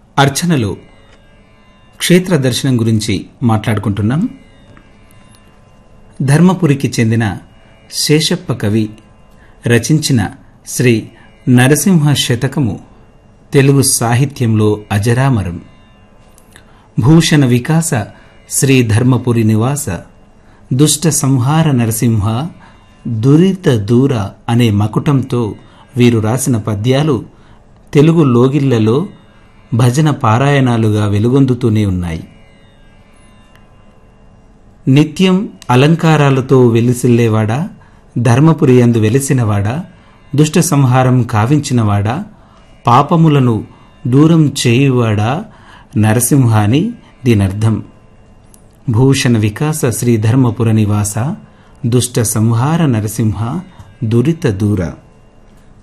అర్చనలో క్షేత్ర దర్శనం గురించి మాట్లాడుకుంటున్నాం ధర్మపురికి చెందిన శేషప్ప కవి రచించిన శ్రీ నరసింహ శతకము తెలుగు సాహిత్యంలో అజరామరం భూషణ వికాస శ్రీ ధర్మపురి నివాస దుష్ట సంహార నరసింహ దురిత దూర అనే మకుటంతో వీరు రాసిన పద్యాలు తెలుగు లోగిళ్లలో భజన పారాయణాలుగా వెలుగొందుతూనే ఉన్నాయి నిత్యం అలంకారాలతో వెలిసిల్లేవాడా ధర్మపురి అందు వెలిసినవాడా దుష్ట సంహారం కావించినవాడా పాపములను దూరం చేయువాడా నరసింహ అని దీనర్థం భూషణ వికాస శ్రీ ధర్మపుర నివాస దుష్ట సంహార నరసింహ దురిత దూర